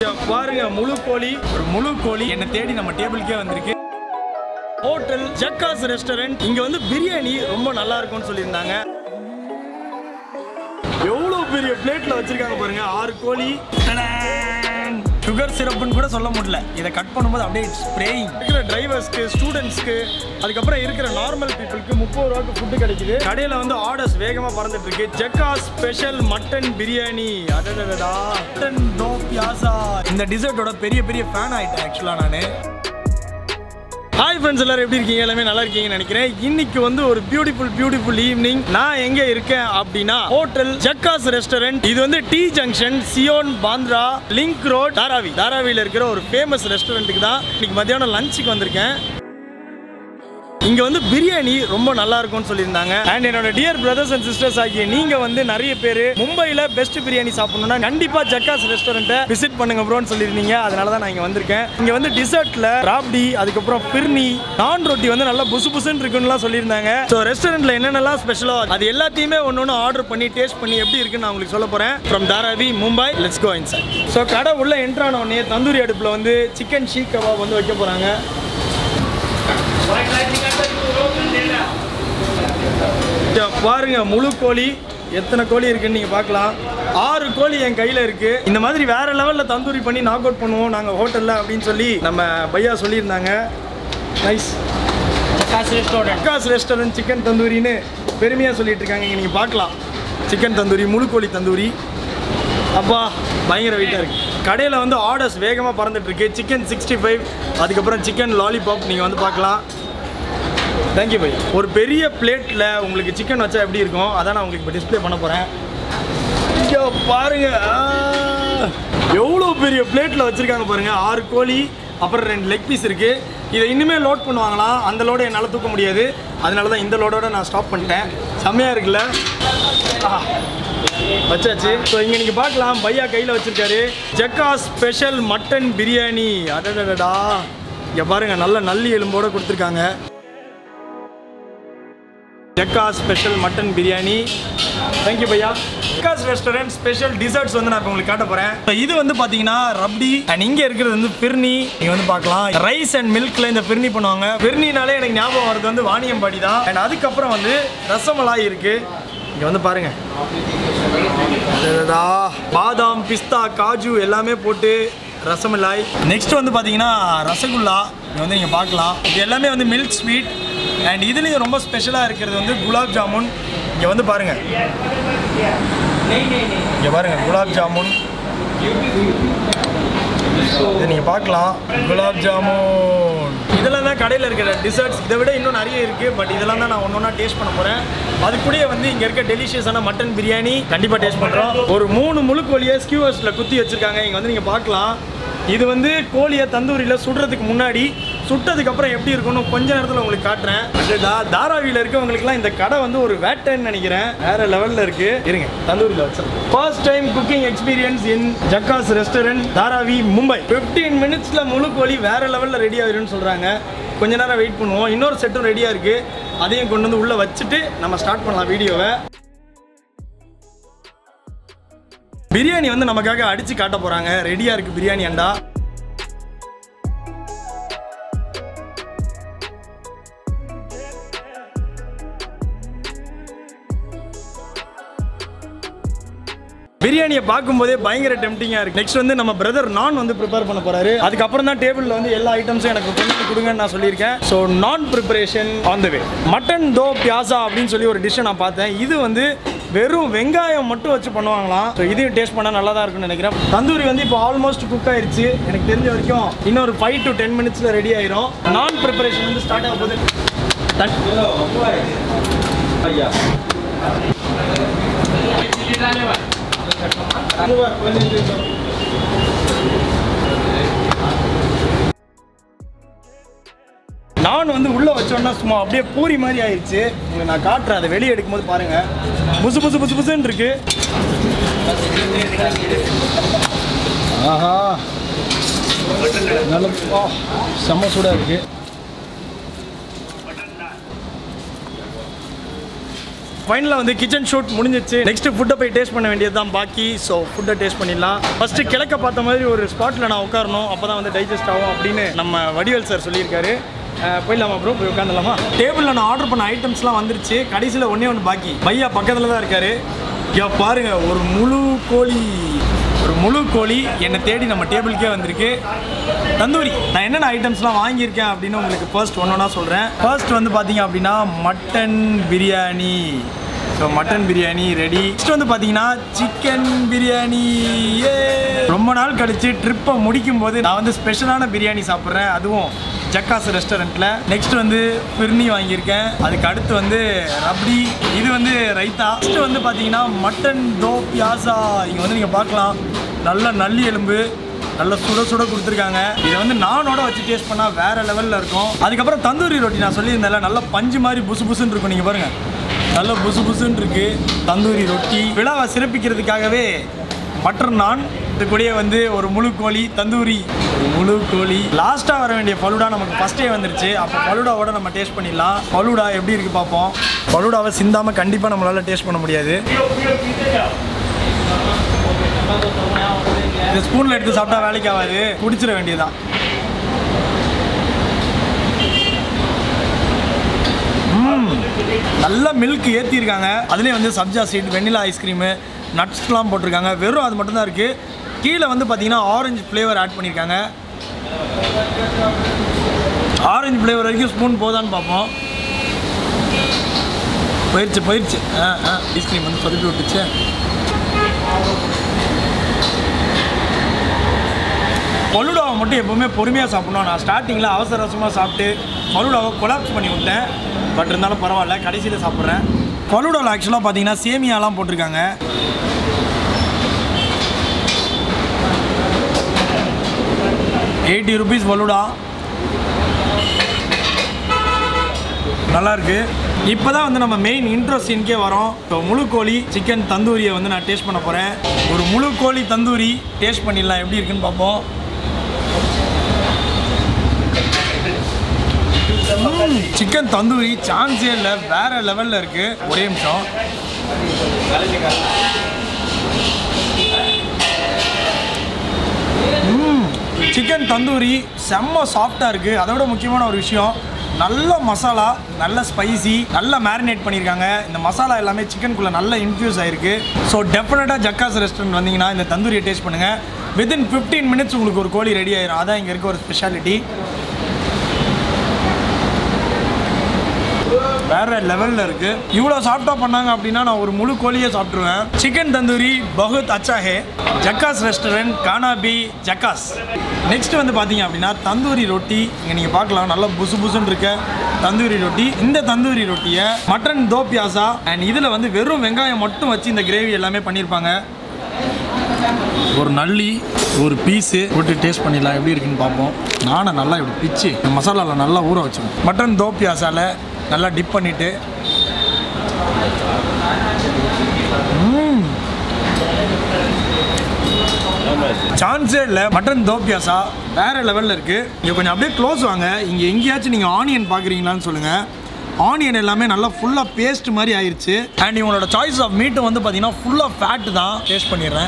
பாருங்க முழு கோழி ஒரு முழு கோழி என்னை தேடி நம்ம டேபிளுக்கே வந்திருக்கு ஹோட்டல் ஜக்காஸ் ரெஸ்டாரண்ட் இங்க வந்து பிரியாணி ரொம்ப நல்லா இருக்கும்னு சொல்லியிருந்தாங்க எவ்வளவு பெரிய பிளேட்ல வச்சிருக்காங்க பாருங்க ஆறு கோழி சுகர் சிரப்புன்னு கூட சொல்ல முடியல இதை கட் பண்ணும்போது அப்படியே ஸ்ப்ரேயிங் இருக்கிற டிரைவர்ஸ்க்கு ஸ்டூடெண்ட்ஸ்க்கு அதுக்கப்புறம் இருக்கிற நார்மல் பீப்புளுக்கு முப்பது ரூபாய்க்கு ஃபுட்டு கிடைக்குது கடையில் வந்து ஆர்டர்ஸ் வேகமாக பறந்துட்டு இருக்கு ஜக்கா ஸ்பெஷல் மட்டன் பிரியாணி அடடடா மட்டன் டோ பியாசா இந்த டிசர்ட்டோட பெரிய பெரிய ஃபேன் ஆயிட்டேன் ஆக்சுவலாக நான் ஹாய் ஃப்ரெண்ட்ஸ் எல்லாரும் எப்படி இருக்கீங்க எல்லாமே நல்லா இருக்கீங்கன்னு நினைக்கிறேன் இன்னைக்கு வந்து ஒரு பியூட்டிஃபுல் பியூட்டிஃபுல் ஈவினிங் நான் எங்க இருக்கேன் அப்படின்னா ஹோட்டல் ஜக்காஸ் ரெஸ்டாரண்ட் இது வந்து T junction Sion Bandra link road Dharavi தாராவியில் இருக்கிற ஒரு ஃபேமஸ் ரெஸ்டாரண்ட்டுக்கு தான் இன்னைக்கு மத்தியானம் லஞ்சுக்கு வந்திருக்கேன் இங்க வந்து பிரியாணி ரொம்ப நல்லா இருக்கும்னு சொல்லியிருந்தாங்க அண்ட் என்னோட டியர் பிரதர்ஸ் அண்ட் சிஸ்டர்ஸ் ஆகிய நீங்க வந்து நிறைய பேர் மும்பைல பெஸ்ட் பிரியாணி சாப்பிடணும்னா கண்டிப்பா ஜக்காஸ் ரெஸ்டாரண்ட்டை விசிட் பண்ணுங்க ப்ரோன்னு சொல்லியிருந்தீங்க அதனால தான் நான் இங்க வந்திருக்கேன் இங்க வந்து டிசர்ட்ல ராப்டி அதுக்கப்புறம் பிர்னி நான் ரொட்டி வந்து நல்லா புசு புசுன்னு இருக்குன்னுலாம் சொல்லியிருந்தாங்க ஸோ ரெஸ்டாரண்ட்ல என்னென்னலாம் ஸ்பெஷலோ அது எல்லாத்தையுமே ஒன்று ஒன்று ஆர்டர் பண்ணி டேஸ்ட் பண்ணி எப்படி இருக்குன்னு நான் உங்களுக்கு சொல்ல போறேன் from Dharavi Mumbai let's go inside so கடை உள்ள என்ட்ரான உடனே தந்தூரி அடுப்புல வந்து சிக்கன் ஷீக் கபாப் வந்து வைக்க போறாங்க இங்க பாருங்க முழு கோழி எத்தனை கோழி இருக்குன்னு நீங்க பார்க்கலாம் ஆறு கோழி என் கையில இருக்கு இந்த மாதிரி வேற லெவல்ல தந்தூரி பண்ணி நாக் அவுட் பண்ணுவோம் நாங்க ஹோட்டல்ல அப்படின்னு சொல்லி நம்ம பையா சொல்லியிருந்தாங்க நைஸ் அக்காஸ் ரெஸ்டாரண்ட் சிக்கன் தந்தூரின்னு பெருமையா சொல்லிட்டு இருக்காங்க இங்க நீங்க பார்க்கலாம் சிக்கன் தந்தூரி முழு கோழி தந்தூரி அப்பா பயங்கர வெயிட்டாக இருக்கு கடையில் வந்து ஆர்டர்ஸ் வேகமாக பறந்துட்டு இருக்கு சிக்கன் சிக்ஸ்டி ஃபைவ் அதுக்கப்புறம் சிக்கன் லாலிபாப் நீங்கள் வந்து பார்க்கலாம் தேங்க்யூ பை ஒரு பெரிய பிளேட்டில் உங்களுக்கு சிக்கன் வச்சா எப்படி இருக்கும் அதான் நான் உங்களுக்கு இப்போ டிஸ்ப்ளே பண்ண போகிறேன் இங்கே பாருங்க ஆ, எவ்வளோ பெரிய பிளேட்டில் வச்சுருக்காங்க பாருங்க ஆறு கோழி அப்புறம் ரெண்டு லெக் பீஸ் இருக்குது இதை இன்னுமே லோட் பண்ணுவாங்களாம் அந்த லோடை என்னால் தூக்க முடியாது அதனால தான் இந்த லோடோட நான் ஸ்டாப் பண்ணிட்டேன் செம்மையாக இருக்குல்ல ஆ, வச்சாச்சு ஸோ இங்கே நீங்கள் பார்க்கலாம் பையா கையில் வச்சுருக்காரு ஜக்கா ஸ்பெஷல் மட்டன் பிரியாணி அடடடடா இங்கே பாருங்கள் நல்ல நல்லி எலும்போடு கொடுத்துருக்காங்க Jhakaas special mutton biryani thank you பையா ஜக்காஸ் ரெஸ்டாரண்ட் ஸ்பெஷல் டிசர்ட்ஸ் வந்து நான் இப்போ உங்களுக்கு காட்ட போகிறேன் இது வந்து பார்த்தீங்கன்னா ரப்டி அண்ட் இங்கே இருக்கிறது வந்து பிர்னி நீங்கள் வந்து பார்க்கலாம் ரைஸ் அண்ட் மில்க்ல இந்த பிர்னி பண்ணுவாங்க பிர்னினாலே எனக்கு ஞாபகம் வருது வந்து வாணியம்பாடி தான் அண்ட் அதுக்கப்புறம் வந்து ரசமலாய் இருக்கு இங்கே வந்து பாருங்க அடடடா. பாதாம் பிஸ்தா காஜு எல்லாமே போட்டு ரசமலாய் நெக்ஸ்ட் வந்து பார்த்தீங்கன்னா ரசகுல்லா இது வந்து நீங்கள் பார்க்கலாம் இது எல்லாமே வந்து மில்க் ஸ்வீட் அண்ட் இதுலேயும் ரொம்ப ஸ்பெஷலாக இருக்கிறது வந்து குலாப் ஜாமுன் இங்கே வந்து பாருங்கள் இங்கே பாருங்கள் குலாப் ஜாமுன் இதை நீங்கள் பார்க்கலாம் குலாப் ஜாமுன் இதெல்லாம் தான் கடையில் இருக்கிற டிசர்ட்ஸ் இதை விட இன்னும் நிறைய இருக்குது பட் இதெல்லாம் தான் நான் ஒன்று ஒன்றா டேஸ்ட் பண்ண போகிறேன் அது கூடயே வந்து இங்கே இருக்க டெலிஷியஸான மட்டன் பிரியாணி கண்டிப்பாக டேஸ்ட் பண்ணுறோம் ஒரு மூணு முழு கோழியை ஸ்கியூவர்ஸில் குத்தி வச்சுருக்காங்க இங்கே வந்து நீங்கள் பார்க்கலாம் இது வந்து கோழியை தந்தூரியில் சுடுறதுக்கு முன்னாடி சுட்டதுக்கு அப்புறம் எப்படி இருக்கும்னு கொஞ்ச நேரத்தில் உங்களுக்கு காட்டுறேன் அதுடா தாராவியில் இருக்கவங்களுக்குலாம் இந்த கடை வந்து ஒரு வேட்டைன்னு நினைக்கிறேன் வேற லெவலில் இருக்கு இருங்க தந்தூரியில் வச்சிருக்கேன் first time cooking experience in Jhakaas restaurant Dharavi Mumbai 15 மினிட்ஸ்ல முழு கோழி வேற லெவலில் ரெடி ஆயிரும்னு சொல்றாங்க கொஞ்ச நேரம் வெயிட் பண்ணுவோம் இன்னொரு செட்டும் ரெடியாக இருக்கு அதையும் கொண்டு வந்து உள்ள வச்சுட்டு நம்ம ஸ்டார்ட் பண்ணலாம் வீடியோவை பிரியாணி வந்து நமக்காக அடிச்சு காட்ட போறாங்க ரெடியா இருக்கு பிரியாணி அண்டா பிரியாணியை பார்க்கும்போதே பயங்கர டெம்டிங்காக இருக்கு நெக்ஸ்ட் வந்து நம்ம பிரதர் நான் வந்து ப்ரிப்பேர் பண்ண போறாரு அதுக்கப்புறம் தான் டேபிளில் வந்து எல்லா ஐட்டம்ஸும் எனக்கு கொண்டு வந்து கொடுங்கன்னு நான் சொல்லியிருக்கேன் ஸோ நான் preparation on the way mutton do pyaza அப்படின்னு சொல்லி ஒரு டிஷ்ஷை நான் பார்த்தேன் இது வந்து வெறும் வெங்காயம் மட்டும் வச்சு பண்ணுவாங்களாம் ஸோ இதையும் டேஸ்ட் பண்ணால் நல்லா தான் இருக்கும்னு நினைக்கிறேன் தந்தூரி வந்து இப்போ ஆல்மோஸ்ட் குக் ஆயிருச்சு எனக்கு தெரிஞ்ச வரைக்கும் இன்னொரு ஃபைவ் டு டென் மினிட்ஸில் ரெடி ஆயிரும் நான் ப்ரிப்பரேஷன் வந்து ஸ்டார்ட் ஆக போகுது தட்- நான் வந்து உள்ள வச்சோன்னா சும்மா அப்படியே பூரி மாதிரி ஆயிடுச்சு உங்களுக்கு நான் காட்டுறேன் அதை வெளியே எடுக்கும்போது பாருங்க புசு புசு புசு புசுன்னு இருக்கு ஆஹா நல்ல ஆ, செம்ம சூடா இருக்கு ஃபைனலாக வந்து கிச்சன் ஷூட் முடிஞ்சிச்சு நெக்ஸ்ட் ஃபுட்டை போய் டேஸ்ட் பண்ண வேண்டியது தான் பாக்கி ஸோ ஃபுட்டை டேஸ்ட் பண்ணிடலாம் ஃபர்ஸ்ட் கிழக்க பார்த்த மாதிரி ஒரு ஸ்பாட்டில் நான் உட்காரணும் அப்போ தான் வந்து டைஜஸ்ட் ஆகும் அப்படின்னு நம்ம வடிவேல் சார் சொல்லியிருக்காரு அஹ் போயிடலாமா ப்ரோ போய் உட்காந்துலாமா டேபிளில் நான் ஆர்டர் பண்ண ஐட்டம்ஸ்லாம் வந்துருச்சு கடைசியில் ஒன்றே ஒன்று பாக்கி பையா பக்கத்தில் தான் இருக்காரு ஐயா பாருங்க ஒரு முழு கோழி ஒரு முழு கோழி என்னை தேடி நம்ம டேபிளுக்கே வந்திருக்கு தந்தூரி நான் என்னென்ன ஐட்டம்ஸ்லாம் வாங்கியிருக்கேன் அப்படின்னு உங்களுக்கு ஃபர்ஸ்ட் ஒன்று ஒன்றா சொல்கிறேன் ஃபர்ஸ்ட் வந்து பார்த்தீங்க அப்படின்னா mutton biryani so mutton biryani ready next வந்து பார்த்தீங்கன்னா சிக்கன் பிரியாணி ரொம்ப நாள் கழிச்சு ட்ரிப்பை முடிக்கும் போது நான் வந்து ஸ்பெஷலான பிரியாணி சாப்பிட்றேன் அதுவும் ஜக்காஸ் ரெஸ்டாரண்ட்டில் நெக்ஸ்ட் வந்து பிர்னி வாங்கியிருக்கேன் அதுக்கு அடுத்து வந்து ரப்டி இது வந்து ரைத்தா நெக்ஸ்ட் வந்து பார்த்தீங்கன்னா மட்டன் தோ பியாசா இங்கே வந்து நீங்கள் பார்க்கலாம் நல்ல நல்லி எலும்பு நல்ல சுட சுட கொடுத்துருக்காங்க இதை வந்து நானோட வச்சு டேஸ்ட் பண்ணால் வேற லெவலில் இருக்கும் அதுக்கப்புறம் தந்தூரி ரொட்டி நான் சொல்லியிருந்தேன்ல நல்ல பஞ்சு மாதிரி புசு புசுன்னு இருக்கும் நீங்கள் பாருங்க நல்ல புசு புசுன்னு இருக்கு தந்தூரி ரொட்டி விழாவை சிறப்பிக்கிறதுக்காகவே பட்டர் நான் இது கூடயே வந்து ஒரு முழு கோழி தந்தூரி ஒரு முழு கோழி லாஸ்ட்டாக வர வேண்டிய ஃபலூடா நமக்கு ஃபஸ்ட்டே வந்துருச்சு அப்போ ஃபலூடாவோட நம்ம டேஸ்ட் பண்ணிடலாம் ஃபலூடா எப்படி இருக்கு பார்ப்போம் ஃபலூடாவை சிந்தாமல் கண்டிப்பாக நம்மளால டேஸ்ட் பண்ண முடியாது இந்த ஸ்பூனில் எடுத்து சாப்பிட்டா வேலைக்கு ஆகாது குடிச்சிட வேண்டியதுதான் ம், நல்ல மில்க் ஏற்றிருக்காங்க அதுலேயே வந்து சப்ஜா சீட் வெண்ணிலா ஐஸ்கிரீமு நட்ஸ்லாம் போட்டிருக்காங்க வெறும் அது மட்டும்தான் இருக்குது கீழே வந்து பார்த்தீங்கன்னா ஆரஞ்சு ஃப்ளேவர் ஆட் பண்ணியிருக்காங்க ஆரஞ்சு ஃப்ளேவர் வரைக்கும் ஸ்பூன் போதான்னு பார்ப்போம் போயிடுச்சு போயிடுச்சு ஆ ஆ ஐஸ்கிரீம் வந்து சொதப்பி விட்டுச்சு ஃபலூடாவை மட்டும் எப்போவுமே பொறுமையாக சாப்பிடணும் நான் ஸ்டார்டிங்கில் அவசர அவசரமாக சாப்பிட்டு ஃபலூடாவை கொலாப்ஸ் பண்ணி விட்டேன் பட் இருந்தாலும் பரவாயில்ல கடைசியில் சாப்பிட்றேன் ஃபலூடாவில் ஆக்சுவலாக பார்த்தீங்கன்னா சேமியாலாம் போட்டிருக்காங்க எயிட்டி ருபீஸ் ஃபலூடா நல்லா இருக்கு இப்போ தான் வந்து நம்ம மெயின் இன்ட்ரோ சீனுக்கே வரோம் இப்போ முழு கோழி சிக்கன் தந்தூரியை வந்து நான் டேஸ்ட் பண்ண போகிறேன் ஒரு முழு கோழி தந்தூரி டேஸ்ட் பண்ணிடலாம் எப்படி இருக்குன்னு பார்ப்போம் சிக்கன் தந்தூரி சான்ஸே இல்லை வேற லெவலில் இருக்கு ஒரே நிமிஷம் சிக்கன் தந்தூரி செம்ம சாஃப்டாக இருக்குது அதோட முக்கியமான ஒரு விஷயம் நல்ல மசாலா நல்ல ஸ்பைசி நல்ல மேரினேட் பண்ணியிருக்காங்க இந்த மசாலா எல்லாமே சிக்கனுக்குள்ளே நல்ல இன்ஃப்யூஸ் ஆயிருக்கு ஸோ டெஃபினட்டாக ஜக்காஸ் ரெஸ்டாரண்ட் வந்தீங்கன்னா இந்த தந்தூரியை டேஸ்ட் பண்ணுங்கள் வித்தின் ஃபிஃப்டீன் மினிட்ஸ் உங்களுக்கு ஒரு கோழி ரெடி ஆயிரும் அதான் இங்கே இருக்க ஒரு ஸ்பெஷாலிட்டி வேற லெவலில் இருக்கு இவ்வளோ சாப்பிட்டா பண்ணாங்க அப்படின்னா நான் ஒரு முழு கோழியே சாப்பிட்ருவேன் சிக்கன் தந்தூரி பகுத் அச்சா ஹே ஜக்காஸ் ரெஸ்டாரண்ட் கானாபி ஜக்காஸ் நெக்ஸ்ட் வந்து பார்த்தீங்க அப்படின்னா தந்தூரி ரொட்டி இங்கே நீங்கள் பார்க்கலாம் நல்லா புசு புசுன்னு இருக்க தந்தூரி ரொட்டி இந்த தந்தூரி ரொட்டியை மட்டன் தோ பியாசா அண்ட் இதில் வந்து வெறும் வெங்காயம் மட்டும் வச்சு இந்த கிரேவி எல்லாமே பண்ணியிருப்பாங்க ஒரு நல்லி ஒரு பீஸு போட்டு டேஸ்ட் பண்ணிடலாம் எப்படி இருக்குன்னு பார்ப்போம் நானை நல்லா இப்படி பிச்சு இந்த மசாலாவில் நல்லா ஊற வச்சுக்கணும் மட்டன் தோ பியாசால நல்லா டிப் பண்ணிட்டு சான்ஸே இல்லை மட்டன் தோ பியாசா வேற லெவலில் இருக்கு இங்கே கொஞ்சம் அப்படியே க்ளோஸ் வாங்க இங்கே எங்கேயாச்சும் நீங்கள் ஆனியன் பார்க்குறீங்களான்னு சொல்லுங்கள் ஆனியன் எல்லாமே நல்லா ஃபுல்லாக பேஸ்ட் மாதிரி ஆயிருச்சு அண்ட் இவங்களோட சாய்ஸ் ஆஃப் மீட்டு வந்து பார்த்தீங்கன்னா ஃபுல்லாக ஃபேட்டு தான் டேஸ்ட் பண்ணிடுறேன்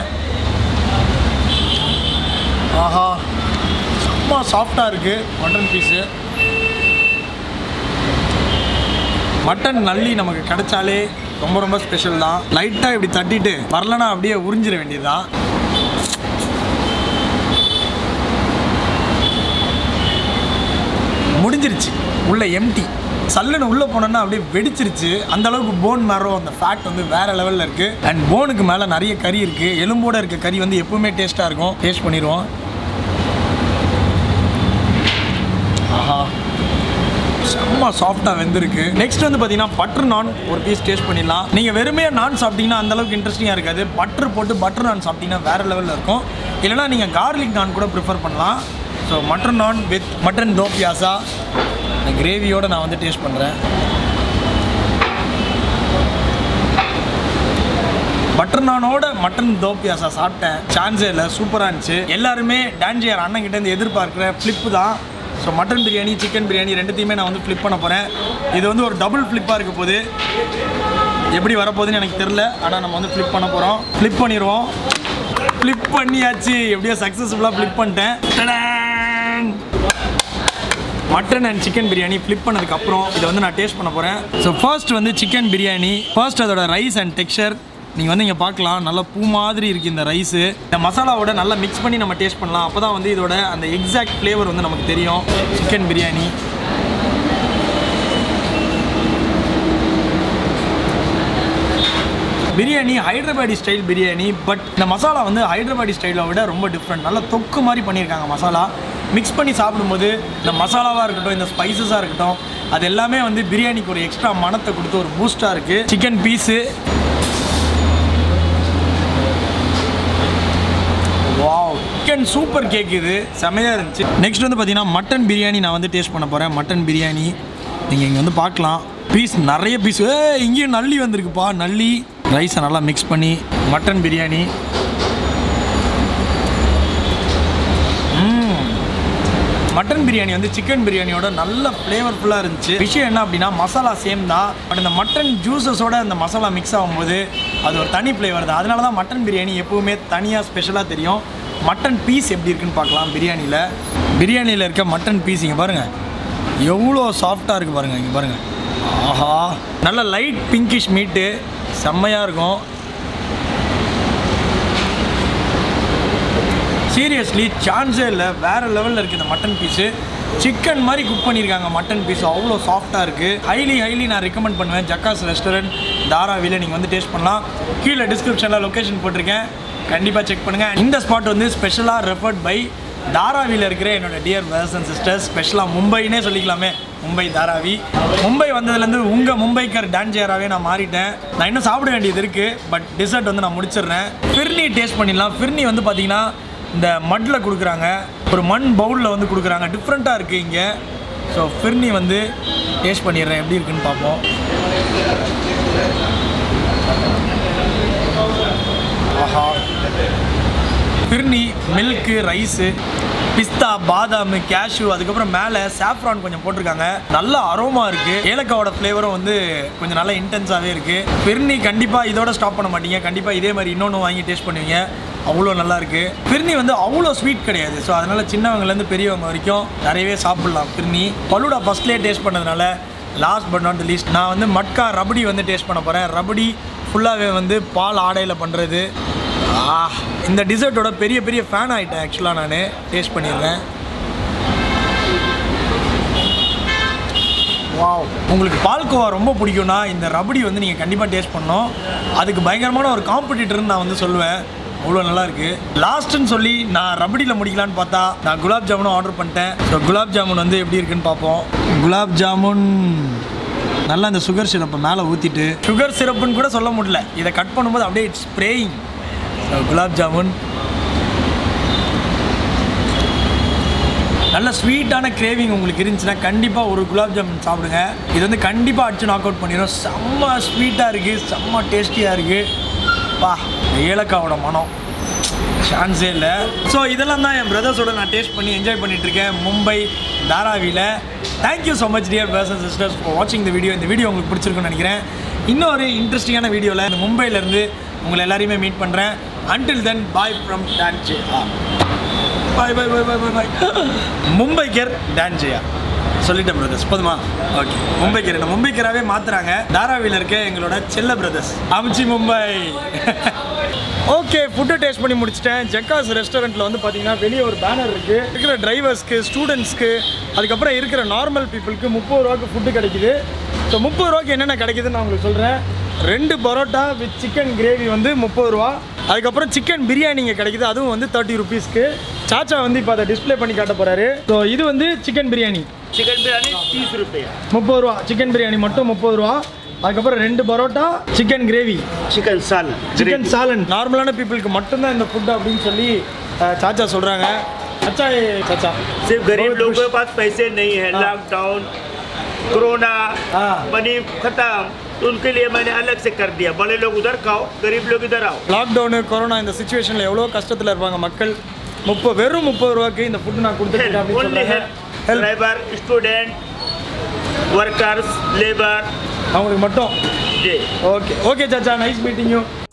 ஆஹா சும்மா சாஃப்டாக இருக்குது மட்டன் பீஸு மட்டன் நல்லி நமக்கு கிடைச்சாலே ரொம்ப ரொம்ப ஸ்பெஷல் தான் லைட்டாக இப்படி தட்டிட்டு வரலனா அப்படியே உறிஞ்சிட வேண்டியதுதான் முடிஞ்சிருச்சு உள்ள எம்டி சல்லுன்னு உள்ளே போனோன்னா அப்படியே வெடிச்சிருச்சு அந்த அளவுக்கு போன் மேரோ அந்த ஃபேட் வந்து வேற லெவலில் இருக்கு அண்ட் போனுக்கு மேலே நிறைய கறி இருக்கு எலும்போட இருக்க கறி வந்து எப்பவுமே டேஸ்ட்டாக இருக்கும் டேஸ்ட் பண்ணிடுவோம் ஆஹா செம்ம சாஃப்டாக வெந்திருக்கு நெக்ஸ்ட் வந்து பார்த்தீங்கன்னா பட்டர் நான் ஒரு பீஸ் டேஸ்ட் பண்ணிடலாம் நீங்கள் வெறுமையாக நான் சாப்பிட்டீங்கன்னா அந்த அளவுக்கு இன்ட்ரெஸ்டிங்காக இருக்காது பட்டர் போட்டு பட்டர் நான் சாப்பிட்டீங்கன்னா வேற லெவலில் இருக்கும் இல்லைனா நீங்கள் கார்லிக் நான் கூட ப்ரிஃபர் பண்ணலாம் so mutton naan with mutton do pyaza இந்த கிரேவியோடு நான் வந்து டேஸ்ட் பண்ணுறேன் பட்டர் நானோட மட்டன் தோ பியாசா சாப்பிட்டேன் சான்ஸே இல்லை சூப்பராக இருந்துச்சு எல்லாருமே டான்ஜியர் அண்ணன் கிட்ட இருந்து எதிர்பார்க்குற ஃப்ளிப்பு தான் so mutton biryani chicken biryani ரெண்டுத்தையுமே நான் வந்து ஃப்ளிப் பண்ண போகிறேன் இது வந்து ஒரு டபுள் ஃப்ளிப்பாக இருக்க போகுது எப்படி வரப்போகுதுன்னு எனக்கு தெரில ஆனால் நம்ம வந்து ஃப்ளிப் பண்ண போகிறோம் ஃப்ளிப் பண்ணிடுவோம் ஃப்ளிப் பண்ணியாச்சு எப்படியோ சக்ஸஸ்ஃபுல்லாக ஃப்ளிப் பண்ணிட்டேன் tada! Mutton and chicken biryani flip பண்ணதுக்கப்புறம் இதை வந்து நான் டேஸ்ட் பண்ண போகிறேன் ஸோ ஃபர்ஸ்ட் வந்து சிக்கன் பிரியாணி ஃபர்ஸ்ட் அதோட ரைஸ் அண்ட் டெக்ஸ்சர் நீங்கள் வந்து இங்கே பார்க்கலாம் நல்லா பூ மாதிரி இருக்குது இந்த ரைஸு இந்த மசாலாவோட நல்லா மிக்ஸ் பண்ணி நம்ம டேஸ்ட் பண்ணலாம் அப்போ தான் வந்து இதோட அந்த எக்ஸாக்ட் ஃப்ளேவர் வந்து நமக்கு தெரியும் chicken biryani biryani Hyderabadi style biryani but இந்த மசாலா வந்து ஹைதராபாடி ஸ்டைலை விட ரொம்ப டிஃப்ரெண்ட் நல்லா தொக்கு மாதிரி பண்ணியிருக்காங்க மசாலா மிக்ஸ் பண்ணி சாப்பிடும்போது இந்த மசாலாவாக இருக்கட்டும் இந்த ஸ்பைசஸாக இருக்கட்டும் அது எல்லாமே வந்து பிரியாணிக்கு ஒரு எக்ஸ்ட்ரா மனத்தை கொடுத்து ஒரு பூஸ்டாக இருக்குது chicken piece wow chicken super cake இது செமையாக இருந்துச்சு நெக்ஸ்ட் வந்து பார்த்தீங்கன்னா மட்டன் பிரியாணி நான் வந்து டேஸ்ட் பண்ண போகிறேன் மட்டன் பிரியாணி நீங்கள் இங்கே வந்து பார்க்கலாம் பீஸ் நிறைய பீஸ் ஏ இங்கேயும் நல்லி வந்திருக்குப்பா நல்லி ரைஸை நல்லா மிக்ஸ் பண்ணி மட்டன் பிரியாணி ம். மட்டன் பிரியாணி வந்து சிக்கன் பிரியாணியோட நல்ல ஃப்ளேவர்ஃபுல்லாக இருந்துச்சு விஷயம் என்ன அப்படின்னா மசாலா சேம் தான் பட் இந்த மட்டன் ஜூஸஸோட அந்த மசாலா மிக்ஸ் ஆகும்போது அது ஒரு தனி ஃப்ளேவர் தான் அதனால தான் மட்டன் பிரியாணி எப்பவுமே தனியாக ஸ்பெஷலாக தெரியும் மட்டன் பீஸ் எப்படி இருக்குன்னு பார்க்கலாம் பிரியாணியில் பிரியாணியில் இருக்க மட்டன் பீஸ் இங்கே பாருங்கள் எவ்வளோ சாஃப்டாக இருக்குது பாருங்கள் இங்கே பாருங்கள் ஆஹா நல்ல லைட் பிங்கிஷ் மீட்டு செம்மையாக இருக்கும் சீரியஸ்லி சான்ஸே இல்லை வேறு லெவலில் இருக்குது இந்த மட்டன் பீஸு சிக்கன் மாதிரி குக் பண்ணியிருக்காங்க மட்டன் பீஸ் அவ்வளோ சாஃப்டாக இருக்குது ஹைலி ஹைலி நான் ரெக்கமெண்ட் பண்ணுவேன் ஜக்காஸ் ரெஸ்டாரண்ட் தாராவில நீங்கள் வந்து டேஸ்ட் பண்ணலாம் கீழே டிஸ்கிரிப்ஷனில் லொக்கேஷன் போட்டிருக்கேன் கண்டிப்பாக செக் பண்ணுங்கள் இந்த ஸ்பாட் வந்து ஸ்பெஷலாக ரெஃபர்ட் பை தாராவியில் இருக்கிற என்னோட டியர் பிரதர்ஸ் அண்ட் சிஸ்டர்ஸ் ஸ்பெஷலாக மும்பைனே சொல்லிக்கலாமே மும்பை தாராவி மும்பை வந்ததுலேருந்து உங்கள் மும்பைக்கர் டான்ஜியராகவே நான் மாறிட்டேன் நான் இன்னும் சாப்பிட வேண்டியது இருக்குது பட் டிசர்ட் வந்து நான் முடிச்சிடுறேன் ஃபிர்னி டேஸ்ட் பண்ணிடலாம் ஃபிர்னி வந்து பார்த்தீங்கன்னா இந்த மட்டில் கொடுக்குறாங்க ஒரு மண் பவுலில் வந்து கொடுக்குறாங்க டிஃப்ரெண்ட்டாக இருக்குது இங்கே ஸோ ஃபிர்னி வந்து டேஸ்ட் பண்ணிடுறேன் எப்படி இருக்குன்னு பார்ப்போம் ஆஹா ஃபிர்னி மில்க்கு ரைஸு பிஸ்தா பாதாம் கேஷ்யூ அதுக்கப்புறம் மேலே சாஃப்ரான் கொஞ்சம் போட்டிருக்காங்க நல்ல அரோமா இருக்குது ஏலக்காவோட ஃப்ளேவரும் வந்து கொஞ்சம் நல்லா இன்டென்ஸாகவே இருக்குது ஃபிர்னி கண்டிப்பாக இதோட ஸ்டாப் பண்ண மாட்டீங்க கண்டிப்பாக இதே மாதிரி இன்னொன்று வாங்கி டேஸ்ட் பண்ணுவீங்க அவ்வளோ நல்லா இருக்கு ஃபிர்னி வந்து அவ்வளோ ஸ்வீட் கிடையாது ஸோ அதனால சின்னவங்கலேருந்து பெரியவங்க வரைக்கும் நிறையவே சாப்பிட்லாம் ஃபிர்னி பலுடா ஃபஸ்ட்லேயே டேஸ்ட் பண்ணதுனால லாஸ்ட் பட் நாட் லீஸ்ட் நான் வந்து மட்கா ரபடி வந்து டேஸ்ட் பண்ண போகிறேன் ரபடி ஃபுல்லாகவே வந்து பால் ஆடையில் பண்ணுறது ஆ இந்த டிசர்ட்டோட பெரிய பெரிய ஃபேன் ஆகிட்டேன் ஆக்சுவலாக நான் டேஸ்ட் பண்ணிடுறேன் வாவ் உங்களுக்கு பால்கோவா ரொம்ப பிடிக்கும்னா இந்த ரபடி வந்து நீங்கள் கண்டிப்பாக டேஸ்ட் பண்ணணும் அதுக்கு பயங்கரமான ஒரு காம்படிட்டர்னு நான் வந்து சொல்லுவேன் அவ்வளோ நல்லா இருக்கு லாஸ்ட்டுன்னு சொல்லி நான் ரபடியில் முடிக்கலான்னு பார்த்தா நான் குலாப் ஜாமுனும் ஆர்டர் பண்ணிட்டேன் ஸோ குலாப் ஜாமுன் வந்து எப்படி இருக்குன்னு பார்ப்போம் குலாப் ஜாமுன் நல்லா இந்த சுகர் சிரப்பை மேலே ஊற்றிட்டு சுகர் சிரப்புன்னு கூட சொல்ல முடியல இதை கட் பண்ணும்போது அப்படியே இட்ஸ் ஸ்ப்ரேயிங் குலாப் ஜாமுன் நல்ல ஸ்வீட்டான கிரேவிங் உங்களுக்கு இருந்துச்சுன்னா கண்டிப்பாக ஒரு குலாப் ஜாமுன் சாப்பிடுங்க இது வந்து கண்டிப்பாக அடிச்சு நாக் அவுட் பண்ணிடும் செம்ம ஸ்வீட்டாக இருக்குது செம்ம டேஸ்டியாக இருக்குது பா இந்த ஏலக்காவோட மனம் சான்ஸே இல்லை ஸோ இதெல்லாம் தான் என் பிரதர்ஸோட நான் டேஸ்ட் பண்ணி என்ஜாய் பண்ணிட்டு இருக்கேன் மும்பை தாராவியில் thank you so much dear brothers and sisters for வாட்சிங் இந்த வீடியோ இந்த வீடியோ உங்களுக்கு பிடிச்சிருக்குன்னு நினைக்கிறேன் இன்னொரு இன்ட்ரெஸ்டிங்கான வீடியோவில் இந்த மும்பையிலேருந்து உங்களை எல்லாரையுமே மீட் பண்ணுறேன் அன்டில் தென் பாய் ஃப்ரம் டான்ஜே பாய் பாய் பாய் பாய் பாய் பாய் மும்பைக்கர் டான்ஜியா சொல்லிட்டேன் பிரதர்ஸ் போதுமா ஓகே மும்பைக்கர் என்ன மும்பைக்கராகவே மாத்துறாங்க தாராவியில் இருக்க எங்களோட செல்ல பிரதர்ஸ் அமிச்சி மும்பை ஓகே ஃபுட்டு டேஸ்ட் பண்ணி முடிச்சிட்டேன் ஜக்காஸ் ரெஸ்டாரண்ட்டில் வந்து பார்த்தீங்கன்னா வெளியே ஒரு பேனர் இருக்குது இருக்கிற டிரைவர்ஸ்க்கு ஸ்டூடெண்ட்ஸ்க்கு அதுக்கப்புறம் இருக்கிற நார்மல் பீப்புளுக்கு முப்பது ரூபாய்க்கு ஃபுட்டு கிடைக்குது ஸோ முப்பது ரூபாய்க்கு என்னென்ன கிடைக்குதுன்னு நான் உங்களுக்கு சொல்கிறேன் ரெண்டு பரோட்டா வித் சிக்கன் கிரேவி வந்து முப்பது ரூபா அதுக்கப்புறம் சிக்கன் பிரியாணி இங்கே கிடைக்குது அதுவும் வந்து தேர்ட்டி ருபீஸ்க்கு சாச்சா வந்து இப்போ அதை டிஸ்ப்ளே பண்ணி காட்ட போகிறாரு ஸோ இது வந்து சிக்கன் பிரியாணி चिकन बिरयानी तीस रुपये முப்பது ரூபா சிக்கன் பிரியாணி மட்டும் முப்பது ரூபா அதுக்கப்புறம் ரெண்டு பரோட்டா சிக்கன் கிரேவி चिकन सालन சிக்கன் சாலன் நார்மலான பீப்புளுக்கு மட்டும்தான் இந்த ஃபுட் அப்படின்னு சொல்லி அஹ், சாச்சா சொல்கிறாங்க அச்சா ஏ, சாச்சா सिर्फ गरीब लोगों के पास पैसे नहीं है हाँ। लॉकडाउन कोरोना हाँ। मनी खत्म तो उनके लिए मैंने अलग से कर दिया बड़े लोग उधर खाओ गरीब लोग इधर आओ லாக்டவுனு கொரோனா இந்த சுச்சுவேஷனில் எவ்வளோ கஷ்டத்தில் இருப்பாங்க மக்கள் முப்பது வெறும் முப்பது ரூபாய்க்கு இந்த ஃபுட் நான் கொடுத்துருக்கேன் அப்படின்னு ओनली சொல்கிறாங்க help help driver student workers labour அவங்களுக்கு மட்டும் मुझे ஓகே ஓகே சாச்சா நைஸ் மீட்டிங் யூ